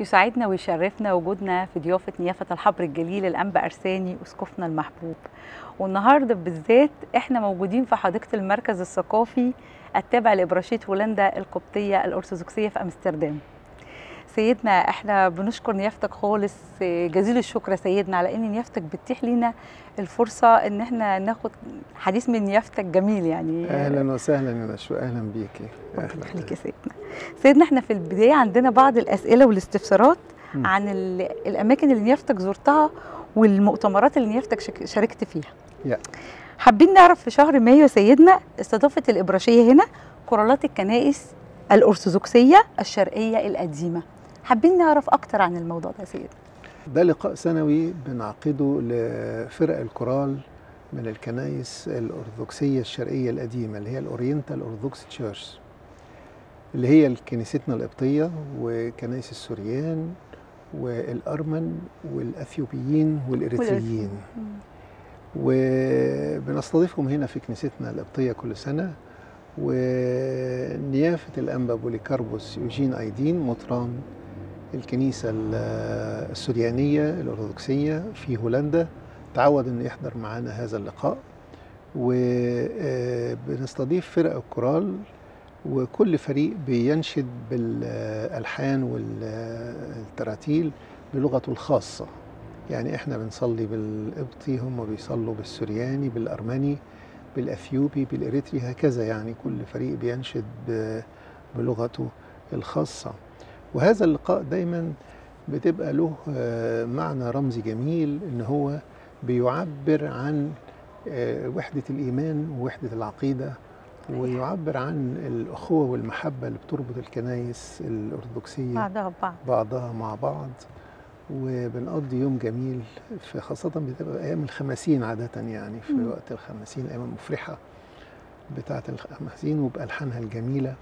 يسعدنا ويشرفنا وجودنا في ضيافة نيافة الحبر الجليل الأنبا أرساني أسقفنا المحبوب والنهاردة بالذات احنا موجودين في حديقة المركز الثقافي التابع لإبراشية هولندا القبطية الأرثوذكسية في أمستردام سيدنا احنا بنشكر نيافتك خالص جزيل الشكر يا سيدنا على ان نيافتك بتتيح لينا الفرصه ان احنا ناخد حديث من نيافتك جميل يعني اهلا وسهلا يا نشوى اهلا بيكي ربنا يخليك يا سيدنا سيدنا احنا في البدايه عندنا بعض الاسئله والاستفسارات م. عن ال- الاماكن اللي نيافتك زرتها والمؤتمرات اللي نيافتك شك- شاركت فيها يا. حابين نعرف في شهر مايو يا سيدنا استضافت الإبراشية هنا كورالات الكنائس الأرثوذكسية الشرقية القديمة حابين نعرف أكتر عن الموضوع ده يا سيدنا ده لقاء سنوي بنعقده لفرق الكورال من الكنائس الأرثوذكسية الشرقية القديمة اللي هي الأورينتال أرثوذكس تشيرش اللي هي كنيستنا القبطية وكنائس السوريان والأرمن والأثيوبيين والإريتريين وبنستضيفهم هنا في كنيستنا القبطية كل سنة ونيافة الأنبا بوليكاربوس يوجين أيدين مطران الكنيسة ال- السريانية الأرثوذكسية في هولندا تعود أنه يحضر معنا هذا اللقاء وبنستضيف فرق الكورال وكل فريق بينشد بالألحان والتراتيل بلغته الخاصة يعني احنا بنصلي بالقبطي هم بيصلوا بالسرياني بالأرمني بالأثيوبي بالإريتري هكذا يعني كل فريق بينشد ب- بلغته الخاصة وهذا اللقاء دايما بتبقى له آه، معنى رمزي جميل ان هو بيعبر عن آه، وحدة الإيمان ووحدة العقيدة ويعبر عن الأخوة والمحبة اللي بتربط الكنائس الأرثوذكسية بعضها بعض بعضها مع بعض وبنقضي يوم جميل في خاصة بتبقى أيام الخمسين عادة يعني في مم. وقت الخمسين أيام المفرحة بتاعة الخمسين وبألحانها الجميلة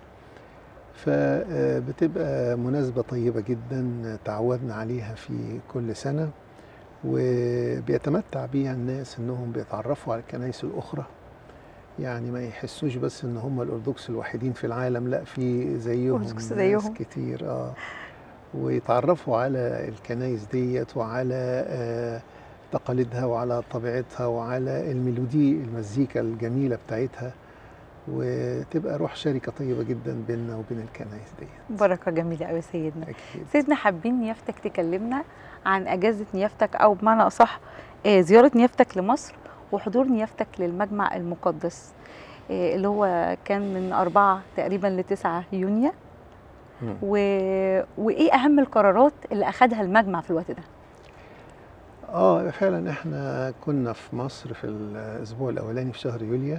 فبتبقى مناسبة طيبة جدا تعودنا عليها في كل سنة وبيتمتع بيها الناس انهم بيتعرفوا على الكنائس الاخرى يعني ما يحسوش بس ان هم الارثوذكس الوحيدين في العالم لا في زيهم أرثوذكس ناس زيهم. كتير اه ويتعرفوا على الكنائس ديت وعلى آه تقاليدها وعلى طبيعتها وعلى الميلودي المزيكا الجميله بتاعتها وتبقى روح شركه طيبه جدا بيننا وبين الكنائس ديت بركة جميلة قوي يا سيدنا اكيد سيدنا حابين نيافتك تكلمنا عن أجازة نيافتك أو بمعنى أصح آه، زيارة نيافتك لمصر وحضور نيافتك للمجمع المقدس آه، اللي هو كان من أربعة تقريبا لتسعة يونيو مم. و... وإيه أهم القرارات اللي أخدها المجمع في الوقت ده؟ اه فعلا احنا كنا في مصر في الاسبوع الاولاني في شهر يوليو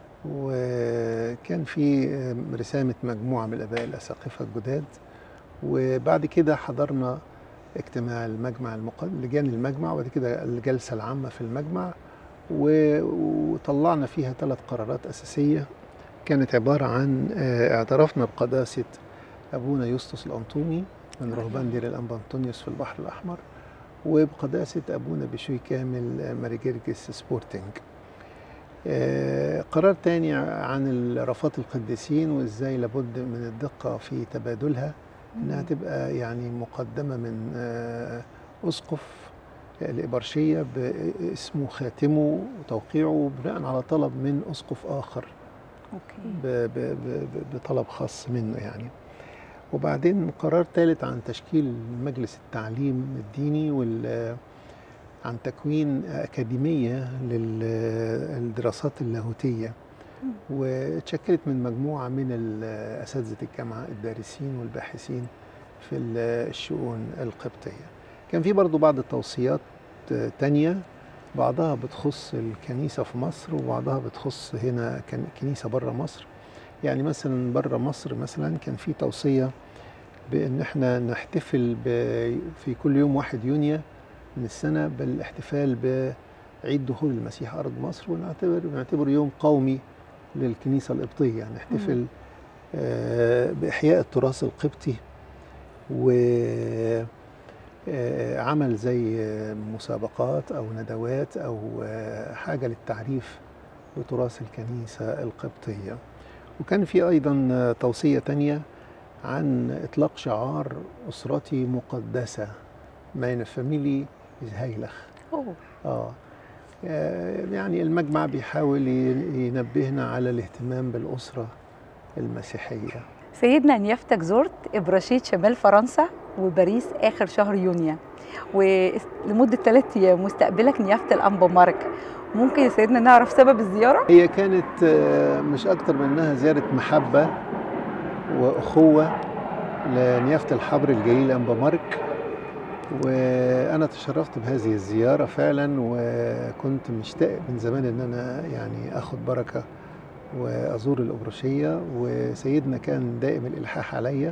وكان في رسامه مجموعه من الاباء الاساقفه الجداد وبعد كده حضرنا اجتماع المجمع المقدس لجان المجمع وبعد كده الجلسه العامه في المجمع و- وطلعنا فيها ثلاث قرارات اساسيه كانت عباره عن آه، اعترافنا بقداسه ابونا يسطس الانطوني من رهبان دير الانبا انطونيوس في البحر الاحمر وبقداسة أبونا بشوي كامل ماري جرجس سبورتنج آه، قرار تاني عن رفات القديسين وإزاي لابد من الدقة في تبادلها إنها تبقى يعني مقدمة من آه، أسقف الإبرشية باسمه خاتمه وتوقيعه بناء على طلب من أسقف آخر أوكي ب- ب- ب- بطلب خاص منه يعني وبعدين قرار ثالث عن تشكيل مجلس التعليم الديني وال عن تكوين أكاديمية للدراسات اللاهوتية مم. وتشكلت من مجموعة من ال- أساتذة الجامعة الدارسين والباحثين في ال- الشؤون القبطية كان في برضو بعض التوصيات تانية بعضها بتخص الكنيسة في مصر وبعضها بتخص هنا كان كنيسة بره مصر يعني مثلا بره مصر مثلا كان في توصية بأن احنا نحتفل ب- في كل يوم واحد يونيو من السنة بالاحتفال بعيد دخول المسيح أرض مصر ونعتبر نعتبر يوم قومي للكنيسة القبطية يعني نحتفل آه، بإحياء التراث القبطي وعمل زي آه، مسابقات أو ندوات أو آه، حاجة للتعريف بتراث الكنيسة القبطية وكان في أيضا آه، توصية تانية عن إطلاق شعار أسرتي مقدسة ماين فاميلي هيلخ أوه. آه آه، يعني المجمع بيحاول ي- ينبهنا على الاهتمام بالأسرة المسيحية سيدنا نيافتك زرت إبراشيت شمال فرنسا وباريس آخر شهر يونيو ولمدة ثلاثة أيام مستقبلك نيافة الأنبا مارك ممكن يا سيدنا نعرف سبب الزيارة؟ هي كانت آه، مش أكتر من إنها زيارة محبة وأخوة لنيافة الحبر الجليل أنبا مارك وأنا تشرفت بهذه الزيارة فعلا وكنت مشتاق من زمان إن أنا يعني أخد بركة وأزور الأبرشية وسيدنا كان دائم الإلحاح عليا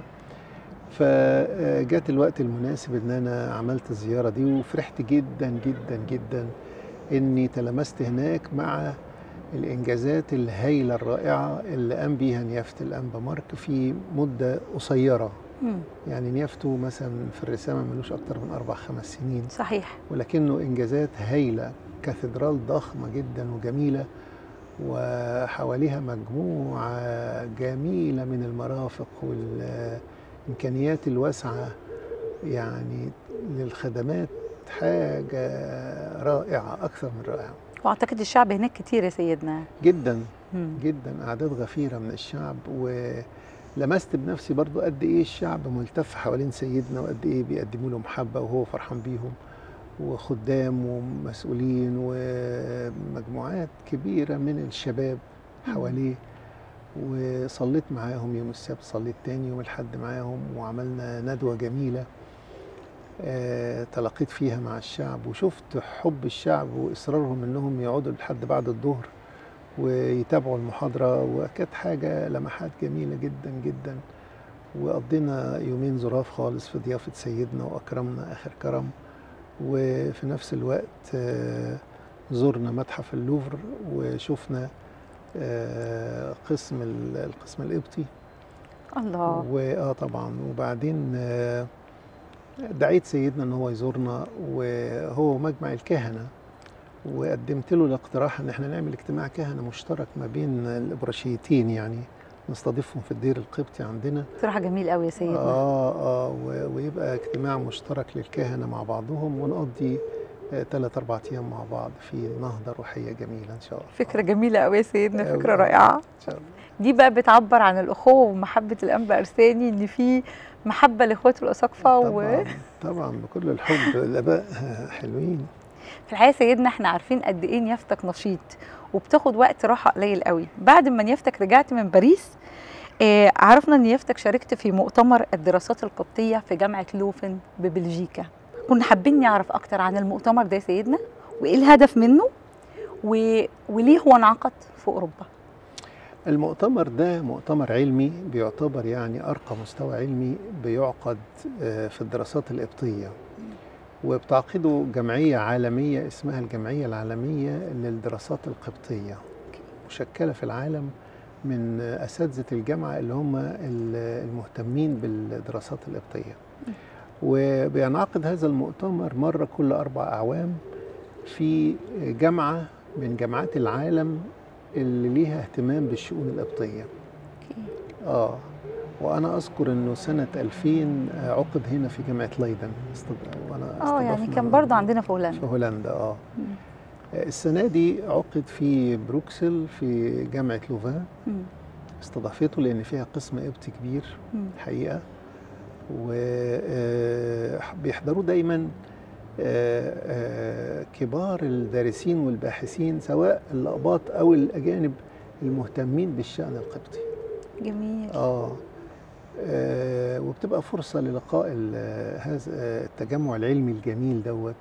فجاءت الوقت المناسب إن أنا عملت الزيارة دي وفرحت جدا جدا جدا إني تلمست هناك مع الإنجازات الهائلة الرائعة اللي قام بيها نيافة الأنبا مارك في مدة قصيرة مم. يعني نيافته مثلا في الرسامة ملوش أكتر من أربع خمس سنين صحيح ولكنه إنجازات هايلة كاتدرال ضخمة جدا وجميلة وحواليها مجموعة جميلة من المرافق والإمكانيات الواسعة يعني للخدمات حاجة رائعة أكثر من رائعة وأعتقد الشعب هناك كتير يا سيدنا جدا مم. جدا أعداد غفيرة من الشعب ولمست بنفسي برضو قد إيه الشعب ملتف حوالين سيدنا وقد إيه بيقدموا له محبة وهو فرحان بيهم وخدام ومسؤولين ومجموعات كبيرة من الشباب حواليه وصليت معاهم يوم السبت صليت تاني يوم الحد معاهم وعملنا ندوة جميلة آه، تلاقيت فيها مع الشعب وشفت حب الشعب وإصرارهم إنهم يقعدوا لحد بعد الظهر ويتابعوا المحاضرة وكانت حاجة لمحات جميلة جدا جدا وقضينا يومين ظراف خالص في ضيافة سيدنا وأكرمنا آخر كرم وفي نفس الوقت آه، زرنا متحف اللوفر وشفنا آه، قسم ال- القسم القبطي الله واه طبعا وبعدين آه، دعيت سيدنا ان هو يزورنا وهو مجمع الكهنه وقدمت له الاقتراح ان احنا نعمل اجتماع كهنه مشترك ما بين الابرشيتين يعني نستضيفهم في الدير القبطي عندنا صراحة جميل قوي يا سيدنا اه اه و- ويبقى اجتماع مشترك للكهنه مع بعضهم ونقضي ثلاث اربع ايام مع بعض في نهضه روحيه جميله ان شاء الله فكرة جميلة قوي يا سيدنا أوي فكرة أوي. رائعة ان شاء الله دي بقى بتعبر عن الأخوة ومحبة الأنبا أرساني إن في محبة لإخواته الأساقفة و... طبعا طبعا بكل الحب الاباء حلوين في الحقيقه يا سيدنا احنا عارفين قد ايه نيافتك نشيط وبتاخد وقت راحه قليل قوي بعد ما نيافتك رجعت من باريس آه عرفنا ان نيافتك شاركت في مؤتمر الدراسات القبطيه في جامعه لوفن ببلجيكا كنا حابين نعرف اكتر عن المؤتمر ده يا سيدنا وايه الهدف منه و... وليه هو انعقد في اوروبا المؤتمر ده مؤتمر علمي بيعتبر يعني أرقى مستوى علمي بيعقد آه، في الدراسات القبطية وبتعقده جمعية عالمية اسمها الجمعية العالمية للدراسات القبطية مشكلة في العالم من أساتذة الجامعة اللي هم ال- المهتمين بالدراسات القبطية وبينعقد هذا المؤتمر مرة كل أربع أعوام في جامعة من جامعات العالم اللي ليها اهتمام بالشؤون القبطية اه وانا اذكر انه سنه 2000 عقد هنا في جامعه ليدن استض- وانا اه يعني استضفنا كان برضه عندنا في هولندا في هولندا اه مم. السنه دي عقد في بروكسل في جامعه لوفان مم. استضافته لان فيها قسم قبطي كبير مم. الحقيقه وبيحضروا دايما آه، آه، كبار الدارسين والباحثين سواء الأقباط أو الأجانب المهتمين بالشأن القبطي جميل آه آه، وبتبقى فرصة للقاء ال- هذا آه، التجمع العلمي الجميل دوت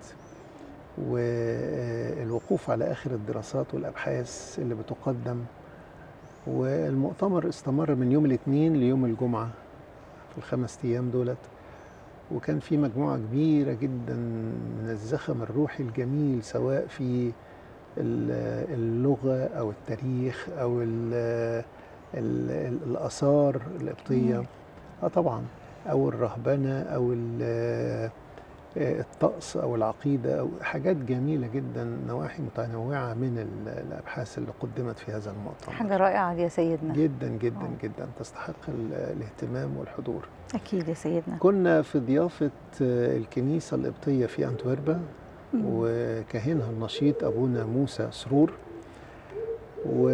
والوقوف على آخر الدراسات والأبحاث اللي بتقدم والمؤتمر استمر من يوم الاثنين ليوم الجمعة في الخمس أيام دولت وكان في مجموعة كبيرة جدا من الزخم الروحي الجميل سواء في ال- اللغة أو التاريخ أو ال- ال- الآثار القبطية جميل. اه طبعا أو الرهبنة أو ال- آه، الطقس او العقيده او حاجات جميله جدا نواحي متنوعه من ال- الابحاث اللي قدمت في هذا المؤتمر حاجه رائعه يا سيدنا جدا جدا آه. جدا تستحق ال- الاهتمام والحضور اكيد يا سيدنا كنا في ضيافه آه، الكنيسه القبطيه في انتوربا مم. وكاهنها النشيط ابونا موسى سرور و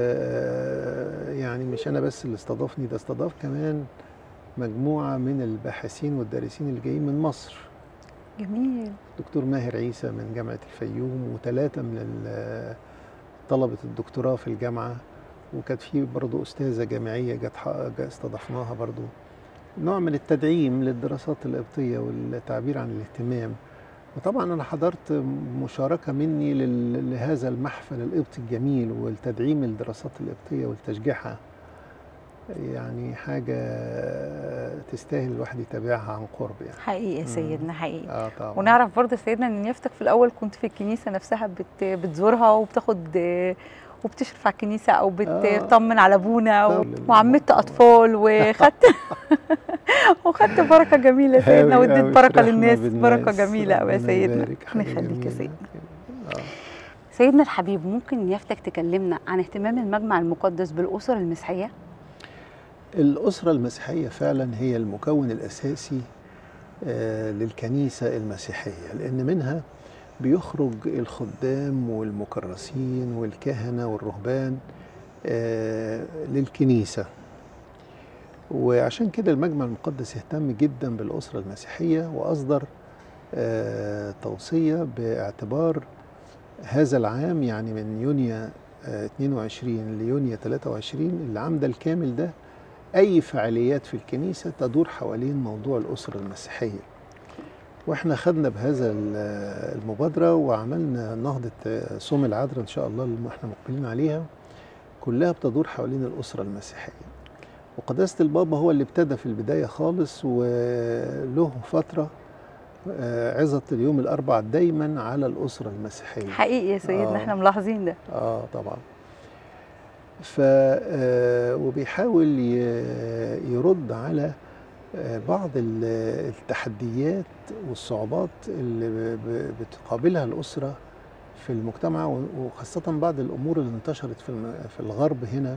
يعني مش انا بس اللي استضافني ده استضاف كمان مجموعه من الباحثين والدارسين اللي جايين من مصر جميل دكتور ماهر عيسى من جامعه الفيوم وثلاثه من ال- طلبه الدكتوراه في الجامعه وكانت في برضه استاذه جامعيه جت ح- جا- استضفناها برضه نوع من التدعيم للدراسات القبطيه والتعبير عن الاهتمام وطبعا انا حضرت مشاركه مني لل- لهذا المحفل القبطي الجميل والتدعيم الدراسات القبطيه والتشجيعها يعني حاجه تستاهل الواحد يتابعها عن قرب يعني حقيقي يا مم. سيدنا حقيقي اه طبعا ونعرف برضه يا سيدنا ان نيافتك في الاول كنت في الكنيسه نفسها بت بتزورها وبتاخد وبتشرف على الكنيسه او آه. بتطمن على ابونا و- طبعاً. وعمدت اطفال وخدت وخدت بركه جميله يا سيدنا أوي واديت أوي بركه فرحنا للناس بالناس. بركه جميله قوي يا ربنا سيدنا يبارك، ربنا حاجة يخليك يا جميلة. سيدنا آه. سيدنا الحبيب ممكن نيافتك تكلمنا عن اهتمام المجمع المقدس بالاسر المسيحيه الأسرة المسيحية فعلا هي المكون الأساسي آه، للكنيسة المسيحية لأن منها بيخرج الخدام والمكرسين والكهنة والرهبان آه، للكنيسة وعشان كده المجمع المقدس اهتم جدا بالأسرة المسيحية وأصدر آه، توصية باعتبار هذا العام يعني من يونيو آه، 22 ليونيو 23 العام ده الكامل ده أي فعاليات في الكنيسة تدور حوالين موضوع الأسرة المسيحية واحنا خدنا بهذا ال- المبادرة وعملنا نهضة آه، صوم العذراء إن شاء الله اللي احنا مقبلين عليها كلها بتدور حوالين الأسرة المسيحية وقداسة البابا هو اللي ابتدى في البداية خالص وله فترة آه، عظة اليوم الأربع دايما على الأسرة المسيحية حقيقي يا سيدنا آه. احنا ملاحظين ده اه طبعا ف آه، وبيحاول ي- يرد على آه، بعض ال- التحديات والصعوبات اللي ب- ب- بتقابلها الأسرة في المجتمع و- وخاصة بعض الأمور اللي انتشرت في الم- في الغرب هنا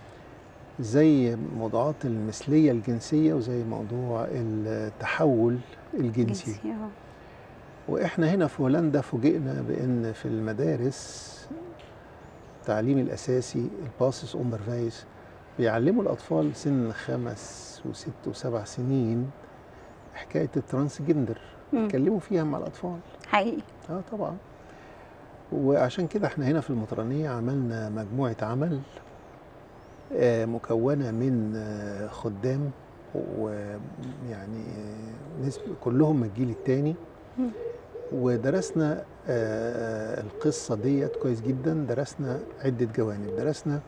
زي موضوعات المثلية الجنسية وزي موضوع التحول الجنسي جنسي، آه. واحنا هنا في هولندا فوجئنا بان في المدارس التعليم الاساسي الباسس اونرفايس بيعلموا الاطفال سن خمس وست وسبع سنين حكايه الترانسجندر مم. يتكلموا فيها مع الاطفال حقيقي اه طبعا وعشان كده احنا هنا في المطرانيه عملنا مجموعه عمل آه، مكونه من آه، خدام ويعني نسبة كلهم من الجيل الثاني مم. ودرسنا آه، القصة ديت كويس جدا درسنا عدة جوانب درسنا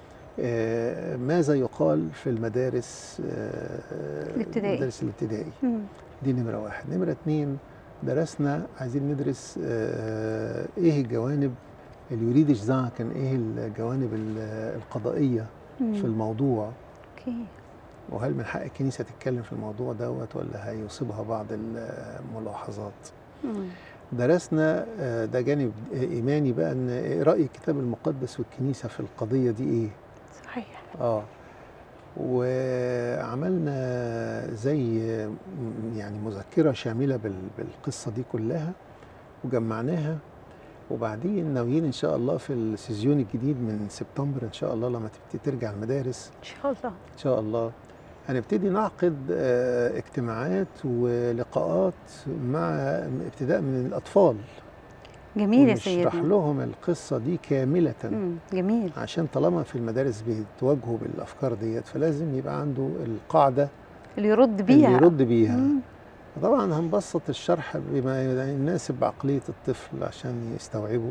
آه، ماذا يقال في المدارس آه، الابتدائي. المدارس الابتدائي مم. دي نمرة واحد نمرة اتنين درسنا عايزين ندرس آه، ايه الجوانب اليوريدش كان ايه الجوانب ال- القضائية مم. في الموضوع اوكي وهل من حق الكنيسة تتكلم في الموضوع دوت ولا هيصيبها بعض الملاحظات مم. درسنا آه، ده جانب إيماني بقى إن إيه رأي الكتاب المقدس والكنيسة في القضية دي إيه صحيح آه وعملنا زي م- يعني مذكرة شاملة بال- بالقصة دي كلها وجمعناها وبعدين ناويين إن شاء الله في السيزيون الجديد من سبتمبر إن شاء الله لما تبتدي ترجع المدارس ان شاء الله ان شاء الله هنبتدي نعقد آه، اجتماعات ولقاءات مع ابتداء من الاطفال جميل يا ونشرح سيدنا لهم القصه دي كامله مم. جميل عشان طالما في المدارس بيتواجهوا بالافكار ديت فلازم يبقى عنده القاعده اللي يرد اللي بيها يرد بيها مم. طبعا هنبسط الشرح بما يناسب عقليه الطفل عشان يستوعبه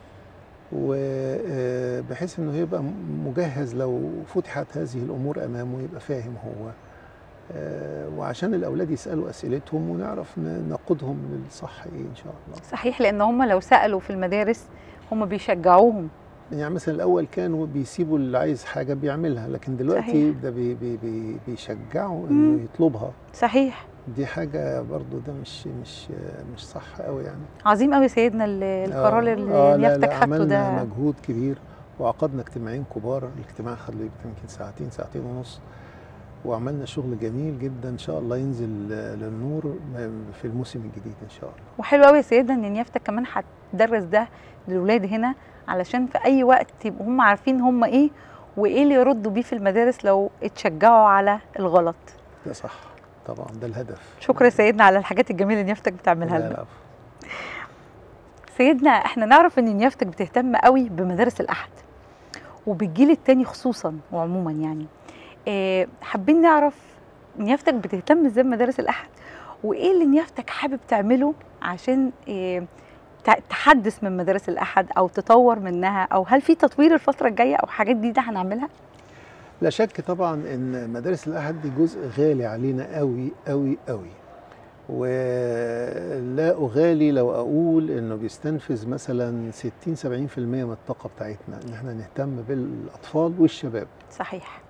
وبحيث انه يبقى مجهز لو فتحت هذه الامور امامه يبقى فاهم هو آه، وعشان الاولاد يسالوا اسئلتهم ونعرف ن- نقودهم للصح ايه ان شاء الله صحيح لان هم لو سالوا في المدارس هم بيشجعوهم يعني مثلا الاول كانوا بيسيبوا اللي عايز حاجه بيعملها لكن دلوقتي صحيح. ده بي بي بي بيشجعوا مم. انه يطلبها صحيح دي حاجه برضو ده مش مش مش صح قوي يعني عظيم قوي سيدنا ال- القرار آه، اللي آه، لا، نيافتك لا، خدته عملنا ده مجهود كبير وعقدنا اجتماعين كبار الاجتماع خد له يمكن ساعتين ساعتين ونص وعملنا شغل جميل جدا ان شاء الله ينزل آه، للنور في الموسم الجديد ان شاء الله وحلو قوي يا سيدنا ان نيافتك كمان هتدرس ده للولاد هنا علشان في اي وقت يبقوا هم عارفين هم ايه وايه اللي يردوا بيه في المدارس لو اتشجعوا على الغلط ده صح طبعا ده الهدف شكرا يا سيدنا على الحاجات الجميله اللي نيافتك بتعملها لا، لنا لا، سيدنا احنا نعرف ان نيافتك بتهتم قوي بمدارس الاحد وبالجيل التاني خصوصا وعموما يعني اه حابين نعرف نيافتك بتهتم ازاي بمدارس الاحد وايه اللي نيافتك حابب تعمله عشان اه ت- تحدث من مدارس الاحد او تطور منها او هل في تطوير الفتره الجايه او حاجات جديده هنعملها لا شك طبعا ان مدارس الاحد دي جزء غالي علينا قوي قوي قوي ولا اغالي لو اقول انه بيستنفذ مثلا 60 70% من الطاقه بتاعتنا ان احنا نهتم بالاطفال والشباب صحيح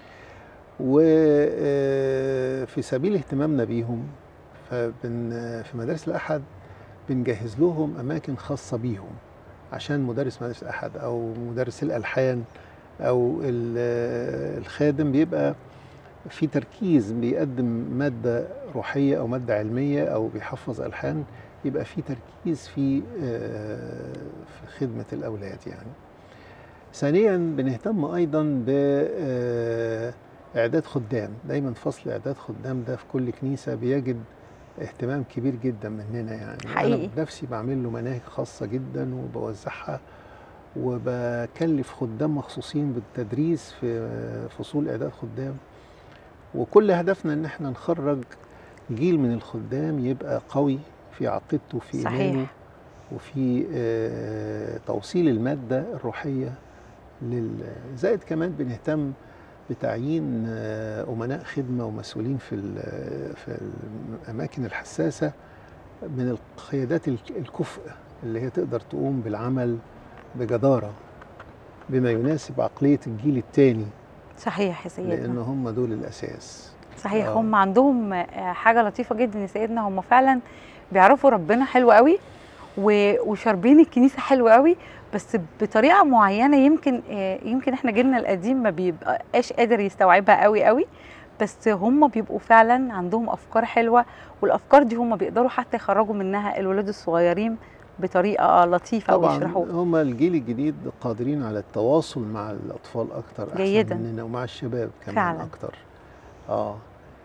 وفي سبيل اهتمامنا بيهم فبن في مدارس الأحد بنجهز لهم أماكن خاصة بيهم عشان مدرس مدرسة الأحد أو مدرس الألحان أو ال- الخادم بيبقى في تركيز بيقدم مادة روحية أو مادة علمية أو بيحفظ ألحان يبقى في تركيز في آه، في خدمة الأولاد يعني ثانيا بنهتم أيضا ب آه، اعداد خدام دايما فصل اعداد خدام ده في كل كنيسه بيجد اهتمام كبير جدا مننا يعني حقيقي. انا بنفسي بعمل له مناهج خاصه جدا وبوزعها وبكلف خدام مخصوصين بالتدريس في فصول اعداد خدام وكل هدفنا ان احنا نخرج جيل من الخدام يبقى قوي في عقيدته في صحيح. ايمانه وفي آه، توصيل الماده الروحيه لل زائد كمان بنهتم بتعيين آه، امناء خدمه ومسؤولين في ال- في الاماكن الحساسه من القيادات الك- الكفء اللي هي تقدر تقوم بالعمل بجداره بما يناسب عقليه الجيل الثاني صحيح يا سيدنا لان هم دول الاساس صحيح آه. هم عندهم آه، حاجه لطيفه جدا يا سيدنا هم فعلا بيعرفوا ربنا حلو قوي و- وشاربين الكنيسه حلو قوي بس بطريقه معينه يمكن آه، يمكن احنا جيلنا القديم ما بيبقاش قادر يستوعبها قوي قوي بس هم بيبقوا فعلا عندهم افكار حلوه والافكار دي هم بيقدروا حتى يخرجوا منها الولاد الصغيرين بطريقه لطيفه طبعا ويشرحوا هم الجيل الجديد قادرين على التواصل مع الاطفال اكتر احسن جيداً. مننا ومع الشباب كمان فعلاً. اكتر اه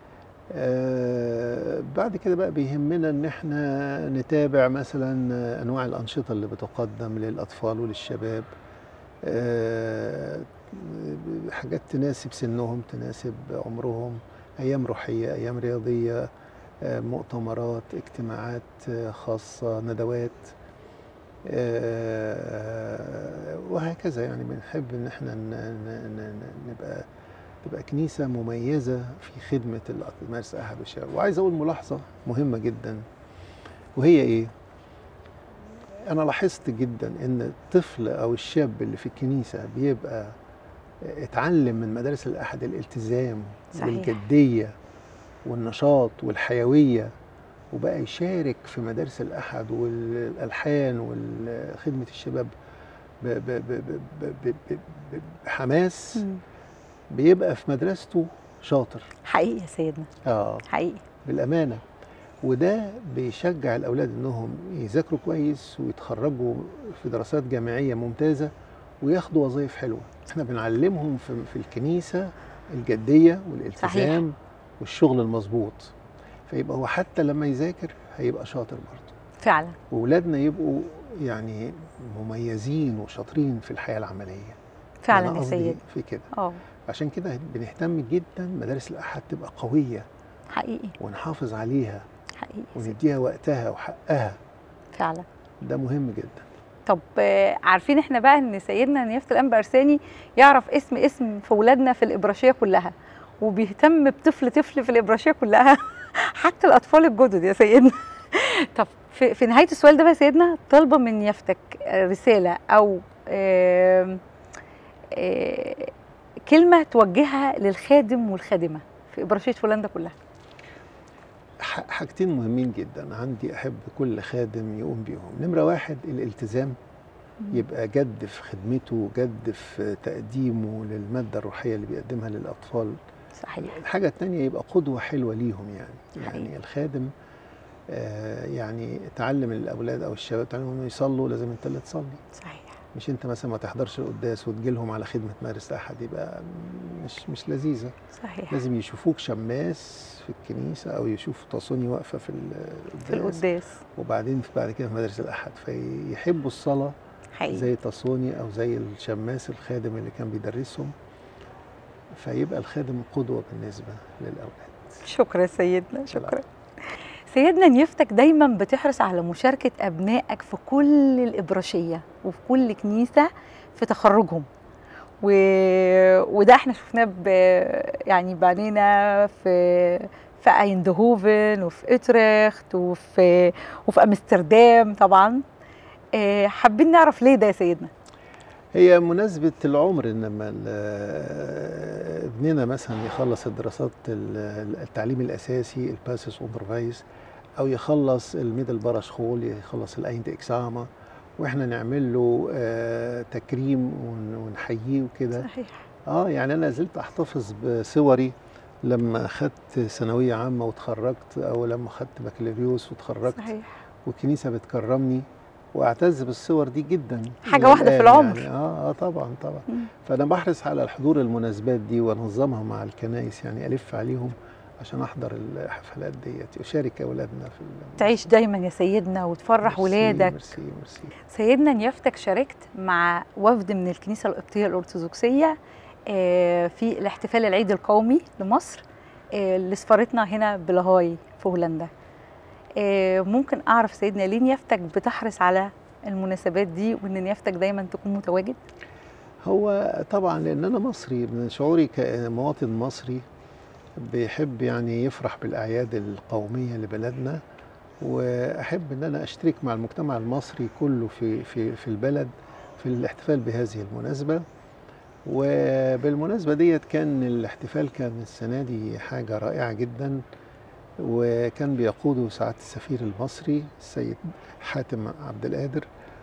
آه بعد كده بقى بيهمنا ان احنا نتابع مثلا انواع الانشطه اللي بتقدم للاطفال وللشباب آه حاجات تناسب سنهم تناسب عمرهم ايام روحيه ايام رياضيه آه مؤتمرات اجتماعات آه، خاصه ندوات آه، وهكذا يعني بنحب ان احنا ن- ن- ن- نبقى تبقى كنيسه مميزه في خدمه الأط- مارس احد الشباب وعايز اقول ملاحظه مهمه جدا وهي ايه انا لاحظت جدا ان الطفل او الشاب اللي في الكنيسه بيبقى اتعلم من مدارس الاحد الالتزام صحيح. والجديه والنشاط والحيويه وبقى يشارك في مدارس الأحد والألحان وخدمة الشباب ب- ب- ب- ب- ب- ب- ب- بحماس مم. بيبقى في مدرسته شاطر حقيقي يا سيدنا اه حقيقي بالأمانة وده بيشجع الأولاد إنهم يذاكروا كويس ويتخرجوا في دراسات جامعية ممتازة وياخدوا وظائف حلوة احنا بنعلمهم في, في الكنيسة الجدية والالتزام والشغل المظبوط فيبقى هو حتى لما يذاكر هيبقى شاطر برضه فعلا وولادنا يبقوا يعني مميزين وشاطرين في الحياة العملية فعلا أنا يا قصدي سيدنا في كده اه عشان كده بنهتم جدا مدارس الأحد تبقى قوية حقيقي ونحافظ عليها حقيقي يا سيدنا. ونديها وقتها وحقها فعلا ده مهم جدا طب آه، عارفين احنا بقى ان سيدنا نيافه الانبا ارساني يعرف اسم اسم في ولادنا في الابراشيه كلها وبيهتم بطفل طفل في الابراشيه كلها حتى الاطفال الجدد يا سيدنا طب في, في نهايه السؤال ده بقى يا سيدنا طالبه من يافتك آه، رساله او آم، آه، كلمه توجهها للخادم والخادمه في ابراشيه هولندا كلها ح- حاجتين مهمين جدا عندي احب كل خادم يقوم بيهم نمره واحد الالتزام يبقى جد في خدمته جد في تقديمه للماده الروحيه اللي بيقدمها للاطفال صحيح الحاجه الثانيه يبقى قدوه حلوه ليهم يعني حقيقي. يعني الخادم آه يعني تعلم الاولاد او الشباب تعلمهم انه يصلوا لازم انت اللي تصلي صحيح مش انت مثلا ما تحضرش القداس وتجي لهم على خدمه مارس احد يبقى مش مش لذيذه صحيح لازم يشوفوك شماس في الكنيسه او يشوفوا تصوني واقفه في في القداس وبعدين في- بعد كده في مدارس الاحد فيحبوا الصلاه حقيقي زي تصوني او زي الشماس الخادم اللي كان بيدرسهم فيبقى الخادم قدوه بالنسبه للاولاد شكرا سيدنا شكرا سيدنا نيفتك دايما بتحرص على مشاركة أبنائك في كل الإبراشية وفي كل كنيسة في تخرجهم و... وده احنا شفناه ب... يعني بعدين في في ايندهوفن وفي اتريخت وفي وفي امستردام طبعا آه، حابين نعرف ليه ده يا سيدنا هي مناسبة العمر إن لما ال- ابننا مثلا يخلص الدراسات ال- التعليم الأساسي الباسس أوبرفايز أو يخلص الميدل باراشخول يخلص الأيند إكساما وإحنا نعمل له آه، تكريم ون- ونحييه وكده صحيح اه يعني انا زلت احتفظ بصوري لما خدت ثانويه عامه وتخرجت او لما خدت بكالوريوس وتخرجت صحيح والكنيسه بتكرمني واعتز بالصور دي جدا حاجة إلى واحدة في الآن العمر. يعني اه اه طبعا طبعا مم. فانا بحرص على الحضور المناسبات دي وانظمها مع الكنائس يعني الف عليهم عشان احضر الحفلات ديت اشارك اولادنا في ال- تعيش دايما يا سيدنا وتفرح ميرسي- ولادك ميرسي ميرسي سيدنا نيافتك شاركت مع وفد من الكنيسة القبطية الأرثوذكسية آه، في الاحتفال العيد القومي لمصر آه، اللي سفرتنا هنا بلاهاي في هولندا آه، ممكن أعرف سيدنا ليه نيافتك بتحرص على المناسبات دي وإن نيافتك دايما تكون متواجد هو طبعا لان انا مصري من شعوري كمواطن مصري بيحب يعني يفرح بالاعياد القوميه لبلدنا واحب ان انا اشترك مع المجتمع المصري كله في في في البلد في الاحتفال بهذه المناسبه وبالمناسبه ديت كان الاحتفال كان السنه دي حاجه رائعه جدا وكان بيقوده سعاده السفير المصري السيد حاتم عبد القادر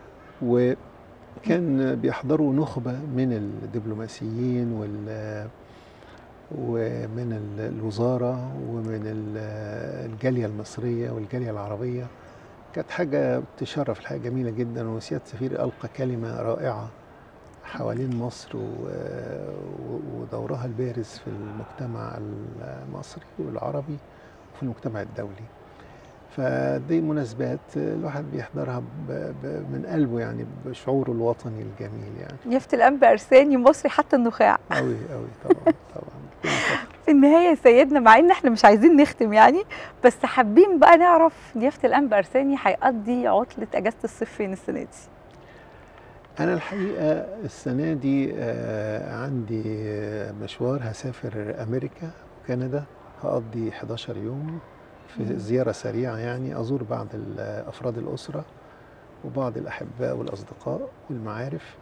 وكان بيحضروا نخبه من الدبلوماسيين وال ومن ال- الوزاره ومن ال- الجاليه المصريه والجاليه العربيه كانت حاجه تشرف الحقيقه جميله جدا وسياده السفير القى كلمه رائعه حوالين مصر و- و- ودورها البارز في المجتمع المصري والعربي وفي المجتمع الدولي فدي مناسبات الواحد بيحضرها ب- ب- من قلبه يعني بشعوره الوطني الجميل يعني نيافة الأنب أرساني مصري حتى النخاع قوي قوي طبعا طبعا بكل فخر. في النهاية يا سيدنا مع إن إحنا مش عايزين نختم يعني بس حابين بقى نعرف نيافة الأنب أرساني هيقضي عطلة أجازة الصيف فين السنة دي أنا الحقيقة السنة دي آه، عندي آه، مشوار هسافر أمريكا وكندا هقضي 11 يوم في مم. زيارة سريعة يعني أزور بعض ال- أفراد الأسرة وبعض الأحباء والأصدقاء والمعارف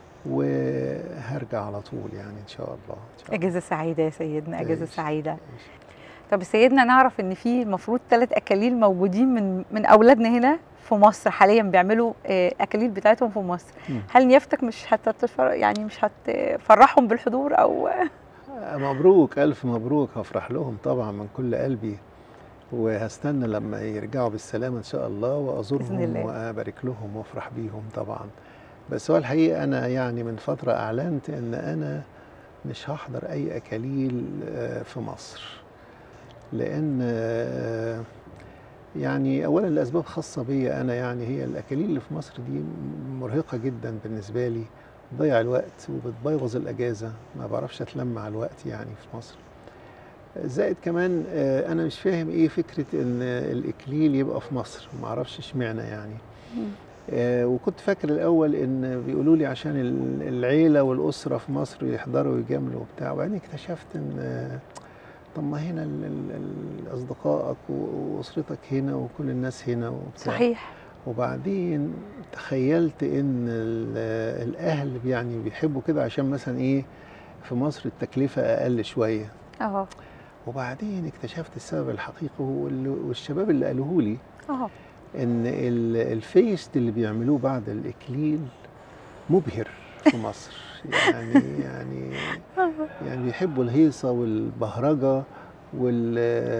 وهرجع على طول يعني إن شاء الله إن شاء الله. أجازة سعيدة يا سيدنا أجازة تعيش- سعيدة تعيش. طب سيدنا نعرف ان في المفروض ثلاث اكاليل موجودين من من اولادنا هنا في مصر حاليا بيعملوا آه، اكاليل بتاعتهم في مصر مم. هل نيافتك مش هتتفر يعني مش هتفرحهم بالحضور او آه، مبروك ألف مبروك هفرح لهم طبعا من كل قلبي وهستنى لما يرجعوا بالسلامة إن شاء الله بإذن وأزورهم الله. وأبارك لهم وأفرح بيهم طبعا بس هو الحقيقة أنا يعني من فترة أعلنت إن أنا مش هحضر أي أكاليل آه، في مصر لأن آه، يعني أولا لأسباب خاصة بيا أنا يعني هي الأكاليل اللي في مصر دي مرهقة جدا بالنسبة لي بتضيع الوقت وبتبوظ الأجازة ما بعرفش أتلم على الوقت يعني في مصر زائد كمان آه، أنا مش فاهم إيه فكرة إن الإكليل يبقى في مصر ما أعرفش اشمعنى يعني آه، وكنت فاكر الاول ان بيقولوا لي عشان ال- العيله والاسره في مصر يحضروا ويجاملوا وبتاع وبعدين اكتشفت ان آه، طب ما هنا ال- ال- ال- اصدقائك و- واسرتك هنا وكل الناس هنا وبتاع صحيح وبعدين تخيلت ان ال- الاهل يعني بيحبوا كده عشان مثلا ايه في مصر التكلفه اقل شويه اه وبعدين اكتشفت السبب الحقيقي وال- والشباب اللي قالوه لي اه ان ال- الفيست اللي بيعملوه بعد الاكليل مبهر في مصر يعني يعني يعني بيحبوا الهيصه والبهرجه وال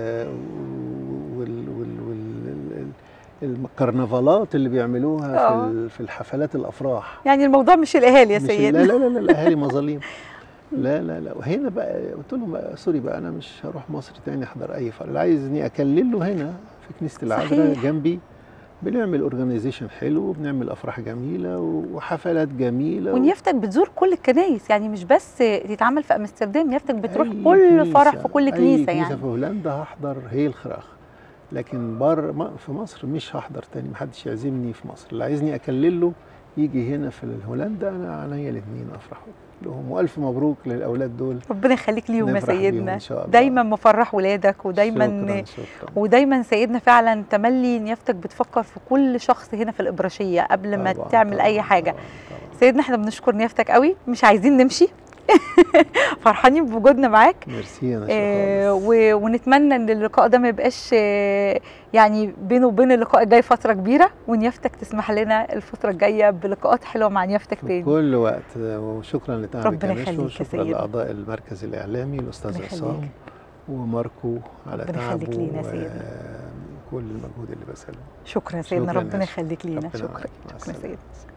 وال وال وال الكرنفالات اللي بيعملوها في آه. ال- في الحفلات الافراح يعني الموضوع مش الاهالي يا مش- سيد لا لا لا لا الاهالي مظاليم لا لا لا وهنا بقى قلت لهم بقى سوري بقى انا مش هروح مصر تاني احضر اي فرح اللي عايزني اكلل له هنا في كنيسه العذراء صحيح. جنبي بنعمل اورجانيزيشن حلو وبنعمل افراح جميله وحفلات جميله ونيافتك بتزور كل الكنايس يعني مش بس تتعمل في امستردام نيافتك بتروح أي كل فرح كنيسة- في كل أي كنيسه كنيسه يعني في هولندا هحضر هي الخراخ لكن بر ما- في مصر مش هحضر تاني محدش يعزمني في مصر اللي عايزني اكلل له يجي هنا في هولندا انا عينيا الاثنين افرح لهم والف مبروك للاولاد دول ربنا يخليك ليهم يا نفرح بيهم سيدنا إن شاء الله. دايما مفرح ولادك ودايما شكرا شكرا ودايما سيدنا فعلا تملي نيافتك بتفكر في كل شخص هنا في الإبراشية قبل ما طبعاً، تعمل طبعاً، أي حاجة طبعاً، طبعاً. سيدنا احنا بنشكر نيافتك قوي مش عايزين نمشي فرحانين بوجودنا معاك ميرسي انا آه خالص. و- ونتمنى ان اللقاء ده ما يبقاش آه يعني بينه وبين اللقاء الجاي فتره كبيره ونيافتك تسمح لنا الفتره الجايه بلقاءات حلوه مع نيافتك في تاني كل وقت وشكرا لتعب ربنا الجماشة يخليك يا وشكرا سيدنا. لاعضاء المركز الاعلامي الاستاذ ربنا عصام يخليك. وماركو على ربنا يخليك تعبه لينا يا سيدنا. وكل المجهود اللي بذله شكرا يا سيدنا شكراً ربنا يا يخليك لينا ربنا شكرا معاك. مع شكرا يا السلامة. سيدنا